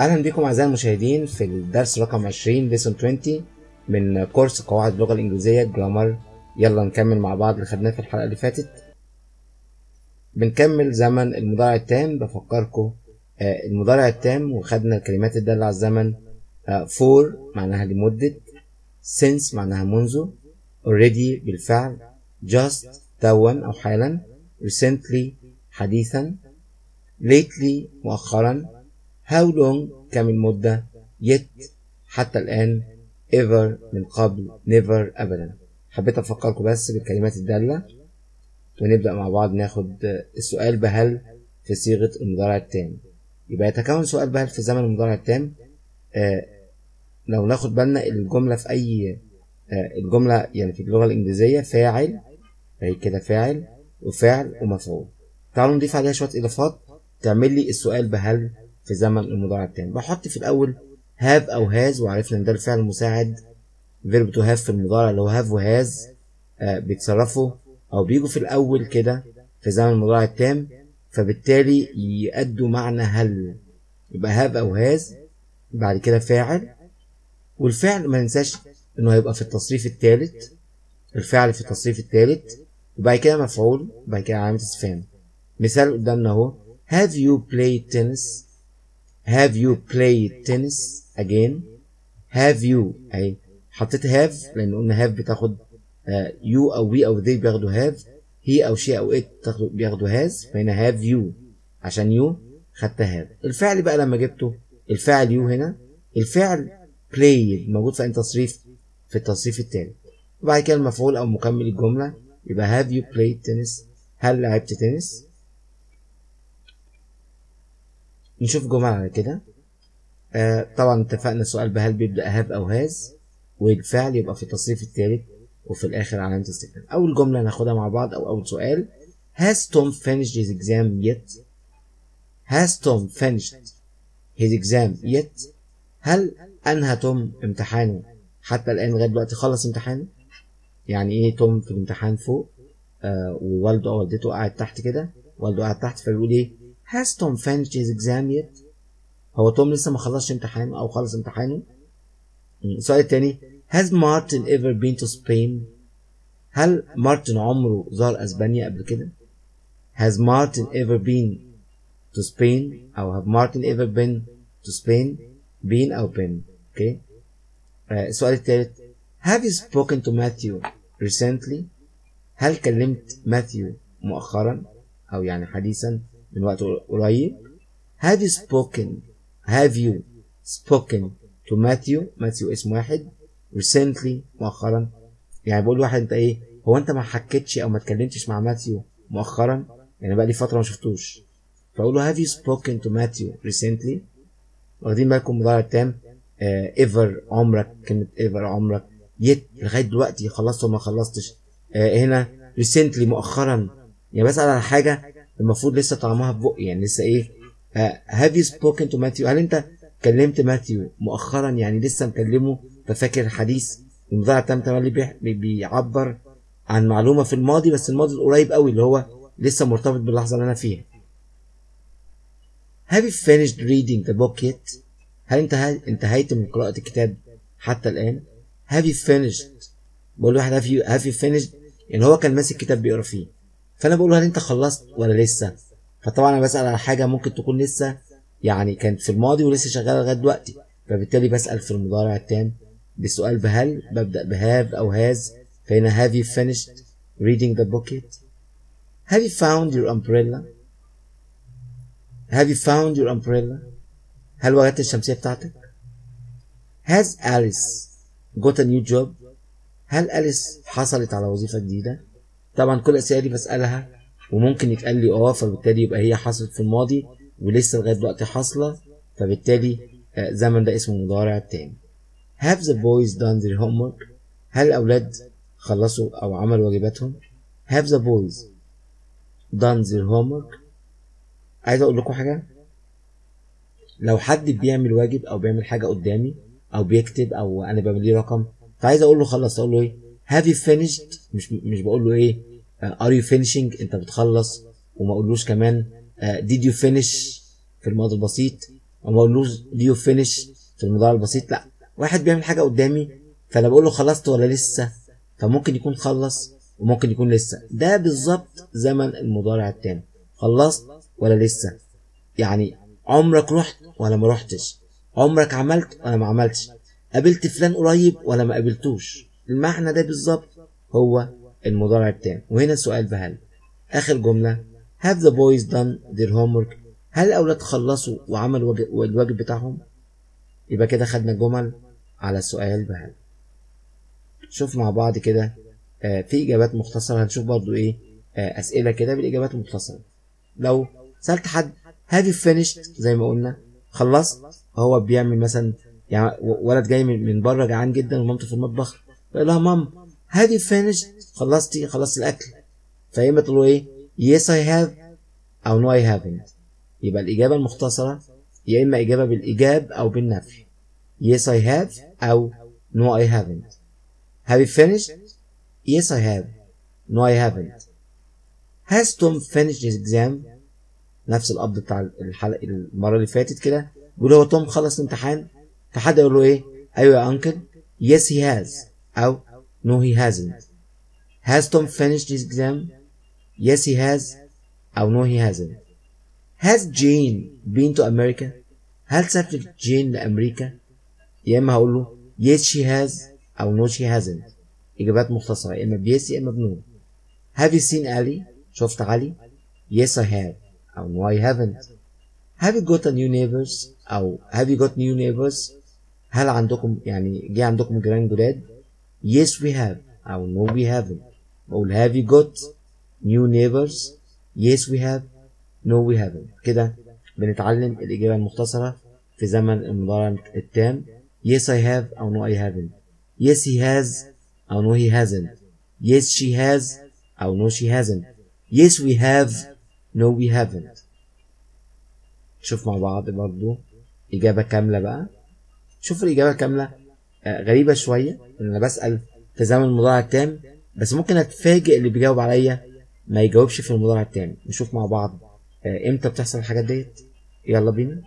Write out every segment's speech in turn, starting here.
أهلا بكم أعزائي المشاهدين في الدرس رقم 20 lesson 20 من كورس قواعد اللغة الإنجليزية جرامر يلا نكمل مع بعض اللي خدناه في الحلقة اللي فاتت بنكمل زمن المضارع التام بفكركم آه، المضارع التام وخدنا الكلمات الدالة على الزمن آه، for معناها لمدة since معناها منذ already بالفعل just توا أو حالا recently حديثا lately مؤخرا how long كم المدة yet حتى الآن ever من قبل never أبدا حبيت أفكركم بس بالكلمات الدالة ونبدأ مع بعض ناخد السؤال بهل في صيغة المضارع التام يبقى يتكون سؤال بهل في زمن المضارع التام آه لو ناخد بالنا الجملة في أي آه الجملة يعني في اللغة الإنجليزية فاعل فهي كده فاعل وفعل ومفعول تعالوا نضيف عليها شوية إضافات تعمل لي السؤال بهل في زمن المضارع التام بحط في الأول have أو has وعرفنا إن ده الفعل المساعد verb to have في المضارع اللي هو have و has آه بيتصرفوا أو بيجوا في الأول كده في زمن المضارع التام فبالتالي يأدوا معنى هل يبقى have أو has بعد كده فاعل والفعل ما ننساش إنه هيبقى في التصريف الثالث الفعل في التصريف الثالث وبعد كده مفعول وبعد كده علامة استفهام مثال قدامنا اهو have you played tennis have you played tennis again have you اهي حطيت have لان قلنا have بتاخد آه you او we او they بياخدوا have he او she او it بتاخدوا بياخدوا has فهنا have you عشان you خدت have الفعل بقى لما جبته الفعل you هنا الفعل played موجود في أي تصريف في التصريف التالت وبعد كده المفعول او مكمل الجمله يبقى have you played tennis هل لعبت تنس نشوف جمل على كده آه طبعا اتفقنا السؤال بهل بيبدأ have أو has والفعل يبقى في التصريف الثالث وفي الآخر علامة استفهام أول جملة ناخدها مع بعض أو أول سؤال Has Tom finished his exam yet? Has Tom finished his exam yet? هل أنهى توم امتحانه حتى الآن لغاية دلوقتي خلص امتحانه؟ يعني إيه توم في الامتحان فوق آه ووالده أو والدته قاعد تحت كده والده قاعد تحت فبيقول إيه Has Tom finished his exam yet? هو توم لسه ما خلصش امتحانه أو خلص امتحانه؟ السؤال التاني Has Martin ever been to Spain? هل مارتن عمره زار أسبانيا قبل كده؟ Has Martin ever been to Spain? أو have Martin ever been to Spain? been أو been أوكي؟ آه السؤال التالت Have you spoken to Matthew recently? هل كلمت ماثيو مؤخرا أو يعني حديثا من وقت قريب have you spoken have you spoken to Matthew ماثيو اسم واحد recently مؤخرا يعني بقول واحد انت ايه هو انت ما حكيتش او ما اتكلمتش مع ماثيو مؤخرا يعني بقى لي فتره ما شفتوش فاقول له have you spoken to Matthew recently واخدين بالكم المضارع التام آه ever عمرك كلمه ever عمرك yet لغايه دلوقتي خلصت وما خلصتش آه هنا recently مؤخرا يعني بسأل على حاجة المفروض لسه طعمها في بقي يعني لسه ايه آه have you spoken to Matthew هل انت كلمت ماثيو مؤخرا يعني لسه مكلمه ففاكر الحديث المضارع التام تملي بيعبر عن معلومة في الماضي بس الماضي القريب قوي اللي هو لسه مرتبط باللحظة اللي أنا فيها have you finished reading the book yet هل انت انتهيت من قراءة الكتاب حتى الآن have you finished بقول واحد have you have you finished يعني هو كان ماسك كتاب بيقرا فيه فانا بقول له هل انت خلصت ولا لسه فطبعا انا بسال على حاجه ممكن تكون لسه يعني كانت في الماضي ولسه شغاله لغايه دلوقتي فبالتالي بسال في المضارع التام بالسؤال بهل ببدا بهاف او هاز فهنا have you finished reading the book yet have you found your umbrella have you found your umbrella هل وجدت الشمسيه بتاعتك has Alice got a new job هل أليس حصلت على وظيفة جديدة؟ طبعا كل الأسئلة دي بسألها وممكن يتقال لي اه فبالتالي يبقى هي حصلت في الماضي ولسه لغاية دلوقتي حاصلة فبالتالي زمن ده اسمه مضارع تاني. Have the boys done their homework؟ هل الأولاد خلصوا أو عملوا واجباتهم؟ Have the boys done their homework؟ عايز أقول لكم حاجة لو حد بيعمل واجب أو بيعمل حاجة قدامي أو بيكتب أو أنا بعمل ليه رقم فعايز اقول له خلص اقول له ايه have you finished مش مش بقول له ايه uh, are you finishing انت بتخلص وما اقولوش كمان uh, did you finish في الماضي البسيط وما اقولوش do you finish في المضارع البسيط لا واحد بيعمل حاجه قدامي فانا بقول له خلصت ولا لسه فممكن يكون خلص وممكن يكون لسه ده بالظبط زمن المضارع التام خلصت ولا لسه يعني عمرك رحت ولا ما رحتش عمرك عملت ولا ما عملتش قابلت فلان قريب ولا ما قابلتوش المعنى ده بالظبط هو المضارع التام وهنا السؤال بهل اخر جمله have the boys done their homework هل الاولاد خلصوا وعملوا الواجب بتاعهم يبقى كده خدنا جمل على السؤال بهل شوف مع بعض كده آه في اجابات مختصره هنشوف برضو ايه آه اسئله كده بالاجابات المختصره لو سالت حد have you finished زي ما قلنا خلصت هو بيعمل مثلا يعني ولد جاي من بره جعان جدا ومامته في المطبخ فيقول لها مام have you finished خلصتي خلصت الاكل فيا اما تقول له ايه yes I have او no I haven't يبقى الاجابه المختصره يا اما اجابه بالايجاب او بالنفي yes I have او no I haven't have you finished yes I have no I haven't has Tom finished his exam نفس القبض بتاع الحلقه المره اللي فاتت كده بيقول هو توم خلص الامتحان فحد يقول له ايه ايوه يا انكل yes he has او no he hasn't has Tom finished his exam yes he has او no he hasn't has Jane been to America هل سافرت جين لأمريكا يا إما هقول له yes she has أو no she hasn't إجابات مختصرة يا إما بيس يا إما بنو have you seen Ali شفت علي yes I have أو no I haven't have you got a new neighbors أو have you got new neighbors هل عندكم يعني جه عندكم جيران جداد yes we have أو no we haven't بقول have you got new neighbors yes we have no we haven't كده بنتعلم الإجابة المختصرة في زمن المضارع التام yes I have أو no I haven't yes he has أو no he hasn't yes she has أو no she hasn't yes we have no we haven't شوف مع بعض برضو إجابة كاملة بقى شوف الإجابة كاملة آه غريبة شوية إن أنا بسأل في زمن المضارع التام بس ممكن أتفاجئ اللي بيجاوب عليا ما يجاوبش في المضارع التام نشوف مع بعض آه إمتى بتحصل الحاجات ديت يلا بينا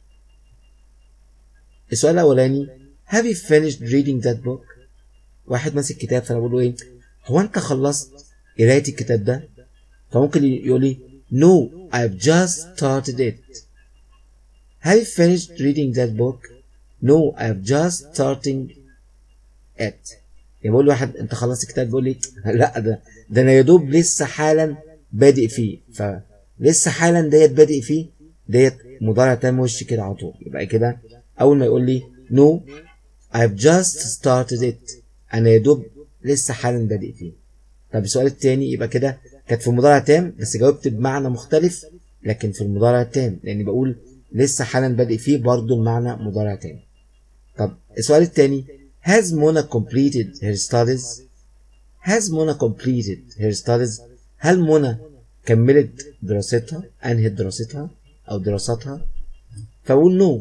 السؤال الأولاني Have you finished reading that book؟ واحد ماسك كتاب فأنا بقول له إيه هو أنت خلصت قراية الكتاب ده؟ فممكن يقول لي No I've just started it Have you finished reading that book? No I've just starting it يعني بقول لواحد أنت خلصت الكتاب بيقول لي لا ده ده أنا يا دوب لسه حالا بادئ فيه فلسه حالا ديت بادئ فيه ديت مضارع تام وش كده على طول يبقى كده اول ما يقول لي no I've just started it انا يا دوب لسه حالا بادئ فيه طب السؤال التاني يبقى كده كانت في المضارع تام بس جاوبت بمعنى مختلف لكن في المضارع التام لاني بقول لسه حالا بادئ فيه برضه المعنى مضارع تام طب السؤال التاني has Mona completed her studies has Mona completed her studies هل منى كملت دراستها انهت دراستها او دراساتها فاقول نو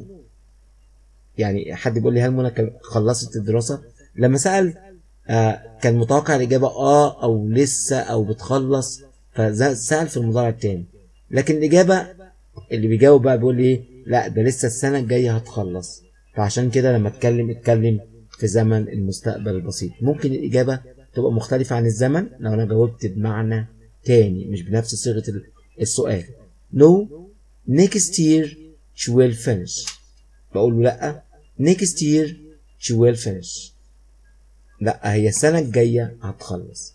يعني حد بيقول لي هل منى خلصت الدراسه لما سال آه كان متوقع الاجابه اه او لسه او بتخلص فسال في المضارع التاني لكن الاجابه اللي بيجاوب بقى بيقول ايه لا ده لسه السنه الجايه هتخلص فعشان كده لما اتكلم اتكلم في زمن المستقبل البسيط ممكن الاجابه تبقى مختلفه عن الزمن لو انا جاوبت بمعنى تاني مش بنفس صيغه السؤال no next year she will finish بقول له لا next year she will finish لا هي السنة الجاية هتخلص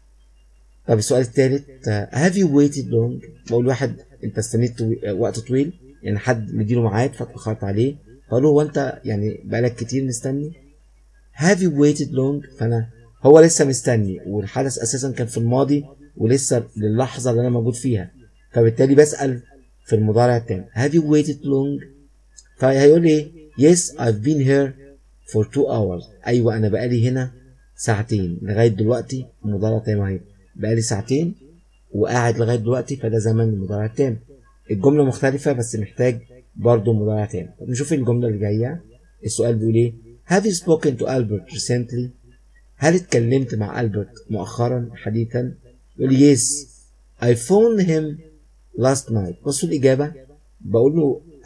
طب السؤال الثالث have you waited long بقول واحد انت استنيت وقت طويل يعني حد مديله ميعاد فاتأخرت عليه فقال له هو انت يعني بقالك كتير مستني have you waited long فانا هو لسه مستني والحدث اساسا كان في الماضي ولسه للحظة اللي انا موجود فيها فبالتالي بسأل في المضارع التام have you waited long فهيقول لي yes I've been here for two hours ايوه انا بقالي هنا ساعتين لغايه دلوقتي المضارع التام اهي بقالي ساعتين وقاعد لغايه دلوقتي فده زمن المضارع التام الجمله مختلفه بس محتاج برضه مضارع تام طب نشوف الجمله اللي جايه السؤال بيقول ايه have you spoken to Albert recently هل اتكلمت مع ألبرت مؤخرا حديثا يقول yes I phoned him last night بصوا الإجابة بقول له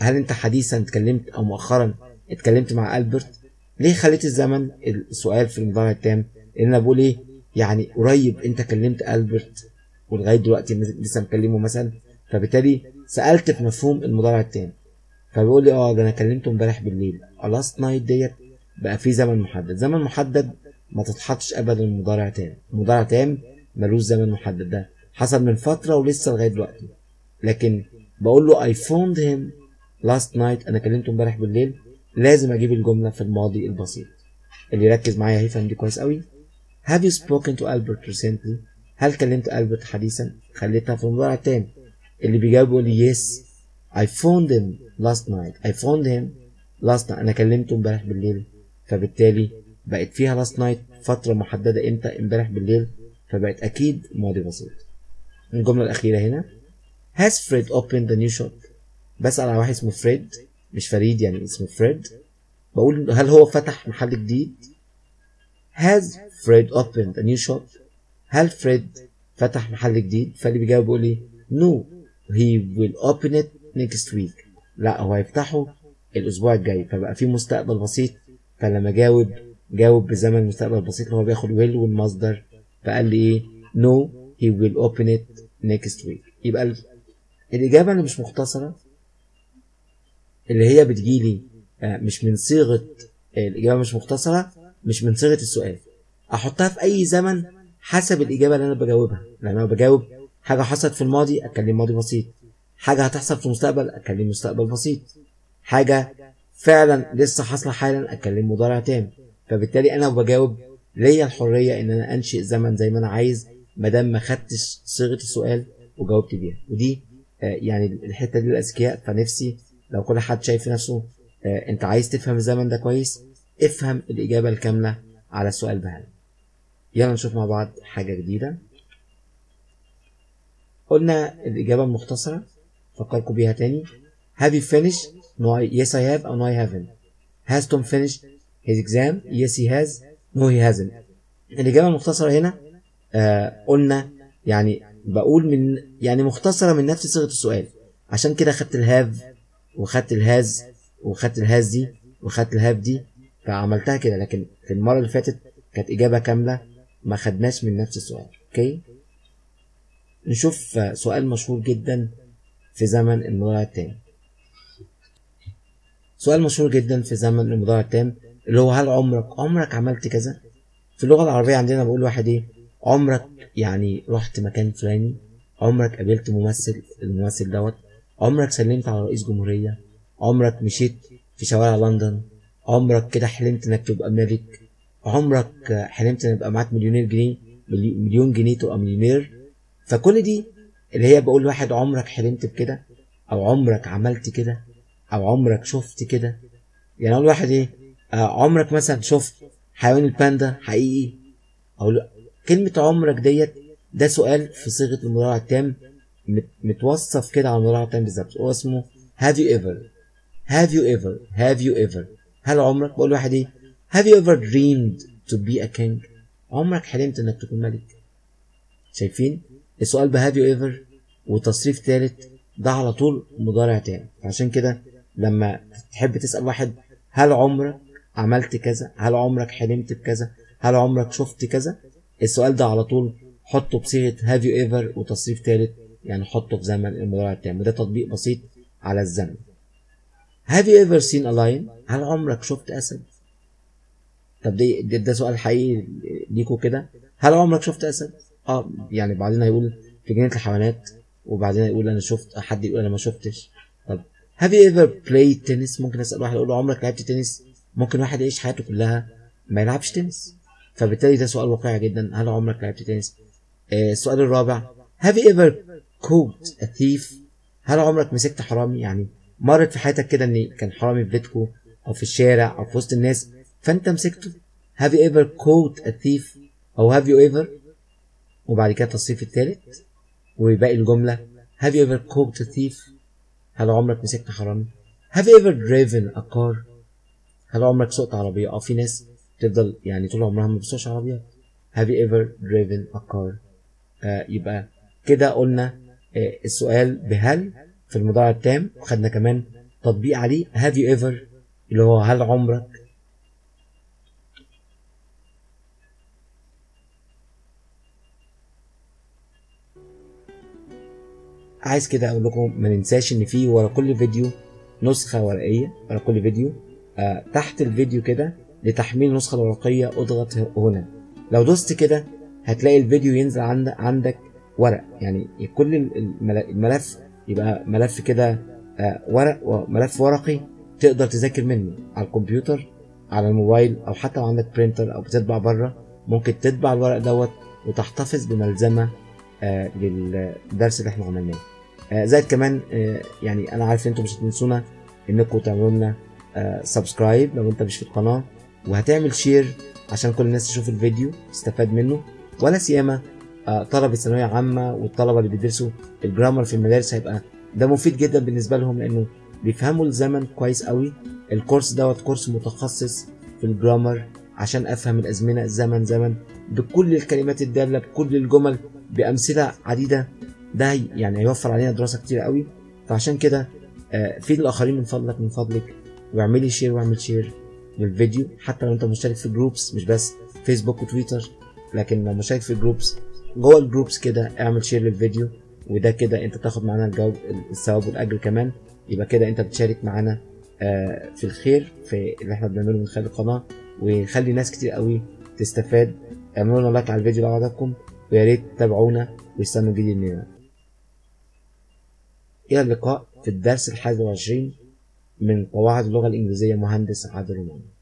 هل انت حديثا اتكلمت او مؤخرا اتكلمت مع البرت ليه خليت الزمن السؤال في المضارع التام لان انا بقول ايه يعني قريب انت كلمت البرت ولغايه دلوقتي لسه مكلمه مثلا فبالتالي سالت في مفهوم المضارع التام فبيقول لي اه ده انا كلمته امبارح بالليل لاست نايت ديت بقى في زمن محدد زمن محدد ما تتحطش ابدا مضارع تام مضارع تام ملوش زمن محدد ده حصل من فتره ولسه لغايه دلوقتي لكن بقول له I found him last night انا كلمته امبارح بالليل لازم اجيب الجمله في الماضي البسيط اللي يركز معايا هيفهم دي كويس قوي Have you spoken to Albert recently هل كلمت ألبرت حديثا خليتها في المضارع التام اللي بيجاوب يقول لي yes I found him last night I found him last night أنا كلمته امبارح بالليل فبالتالي بقت فيها last night فترة محددة امتى امبارح بالليل فبقت أكيد ماضي بسيط الجملة الأخيرة هنا Has Fred opened the new shop بسأل على واحد اسمه فريد مش فريد يعني اسمه فريد بقول هل هو فتح محل جديد Has Fred opened a new shop هل فريد فتح محل جديد فاللي بيجاوب بيقول لي No he will open it next week لا هو هيفتحه الأسبوع الجاي فبقى في مستقبل بسيط فلما جاوب جاوب بزمن مستقبل بسيط اللي هو بياخد will والمصدر فقال لي ايه No he will open it next week يبقى الإجابة اللي مش مختصرة اللي هي بتجيلي مش من صيغة الإجابة مش مختصرة مش من صيغة السؤال أحطها في أي زمن حسب الإجابة اللي أنا بجاوبها لأن أنا بجاوب حاجة حصلت في الماضي أتكلم ماضي بسيط حاجة هتحصل في المستقبل أتكلم مستقبل بسيط حاجة فعلا لسه حاصلة حالا أتكلم مضارع تام فبالتالي أنا بجاوب ليا الحرية إن أنا أنشئ زمن زي ما أنا عايز ما دام ما خدتش صيغة السؤال وجاوبت بيها ودي آه يعني الحتة دي الأذكياء فنفسي لو كل حد شايف نفسه آه أنت عايز تفهم الزمن ده كويس افهم الإجابة الكاملة على السؤال بهذا يلا نشوف مع بعض حاجة جديدة قلنا الإجابة المختصرة فكركم بيها تاني Have you finished? No, I, yes I have or no I haven't. Has Tom finished his exam? Yes he has. No he hasn't. الإجابة المختصرة هنا آه قلنا يعني بقول من يعني مختصرة من نفس صيغة السؤال عشان كده خدت الهاف وخدت الهاز وخدت الهاز دي وخدت الهاف دي فعملتها كده لكن في المرة اللي فاتت كانت إجابة كاملة ما خدناش من نفس السؤال اوكي نشوف سؤال مشهور جدا في زمن المضارع التام سؤال مشهور جدا في زمن المضارع التام اللي هو هل عمرك عمرك عملت كذا في اللغة العربية عندنا بقول واحد ايه عمرك يعني رحت مكان فلاني عمرك قابلت ممثل الممثل دوت عمرك سلمت على رئيس جمهورية عمرك مشيت في شوارع لندن عمرك كده حلمت انك تبقى ملك عمرك حلمت ان يبقى معاك مليونير جنيه مليون جنيه تبقى مليونير فكل دي اللي هي بقول واحد عمرك حلمت بكده او عمرك عملت كده او عمرك شفت كده يعني اقول واحد ايه آه عمرك مثلا شفت حيوان الباندا حقيقي او لا كلمة عمرك ديت ده سؤال في صيغة المضارع التام متوصف كده على المضارع التام بالظبط هو اسمه have you ever have you ever have you ever هل عمرك بقول واحد ايه have you ever dreamed to be a king عمرك حلمت انك تكون ملك شايفين السؤال ب have you ever وتصريف ثالث ده على طول مضارع تام عشان كده لما تحب تسأل واحد هل عمرك عملت كذا هل عمرك حلمت بكذا هل عمرك شفت كذا السؤال ده على طول حطه بصيغة have you ever وتصريف ثالث يعني حطه في زمن المضارع التام وده تطبيق بسيط على الزمن have you ever seen a lion هل عمرك شفت أسد طب ده, ده, ده سؤال حقيقي ليكوا كده هل عمرك شفت أسد اه يعني بعدين هيقول في جنينة الحيوانات وبعدين يقول انا شفت حد يقول انا ما شفتش طب have you ever played tennis ممكن اسال واحد اقول له عمرك لعبت تنس ممكن واحد يعيش حياته كلها ما يلعبش تنس فبالتالي ده سؤال واقعي جدا هل عمرك لعبت تنس آه السؤال الرابع have you ever caught a thief هل عمرك مسكت حرامي يعني مرت في حياتك كده ان كان حرامي في بيتكو او في الشارع او في وسط الناس فانت مسكته have you ever caught a thief او have you ever وبعد كده التصريف الثالث وباقي الجملة have you ever caught a thief هل عمرك مسكت حرامي have you ever driven a car هل عمرك سوقت عربية اه في ناس تفضل يعني طول عمرها ما بتسوقش عربيات have you ever driven a car آه يبقى كده قلنا آه السؤال بهل في المضارع التام وخدنا كمان تطبيق عليه have you ever اللي هو هل عمرك عايز كده اقول لكم ما ننساش ان في ورا كل فيديو نسخه ورقيه ورا كل فيديو آه تحت الفيديو كده لتحميل النسخه الورقيه اضغط هنا لو دوست كده هتلاقي الفيديو ينزل عندك عندك ورق يعني كل الملف يبقى ملف كده آه ورق وملف ورقي تقدر تذاكر منه على الكمبيوتر على الموبايل او حتى لو عندك برينتر او بتطبع بره ممكن تطبع الورق دوت وتحتفظ بملزمه آه للدرس اللي احنا عملناه آه زائد كمان آه يعني انا عارف ان انتم مش هتنسونا انكم تعملوا لنا سبسكرايب لو انت مش في القناه وهتعمل شير عشان كل الناس تشوف الفيديو تستفاد منه ولا سيما طلبة ثانوية عامة والطلبة اللي بيدرسوا الجرامر في المدارس هيبقى ده مفيد جدا بالنسبة لهم لأنه بيفهموا الزمن كويس قوي الكورس دوت كورس متخصص في الجرامر عشان أفهم الأزمنة زمن زمن بكل الكلمات الدالة بكل الجمل بأمثلة عديدة ده يعني هيوفر علينا دراسة كتير قوي فعشان كده في الآخرين من فضلك من فضلك واعملي شير واعمل شير للفيديو حتى لو انت مشترك في جروبس مش بس فيسبوك وتويتر لكن لو مشترك في جروبس جوه الجروبس كده اعمل شير للفيديو وده كده انت تاخد معانا الجو الثواب والاجر كمان يبقى كده انت بتشارك معانا في الخير في اللي احنا بنعمله من خلال القناه ويخلي ناس كتير قوي تستفاد اعملوا لنا لايك على الفيديو لو عجبكم ويا ريت تتابعونا واستنوا جديد مننا الى اللقاء في الدرس الحادي والعشرين من قواعد اللغة الإنجليزية مهندس عادل روماني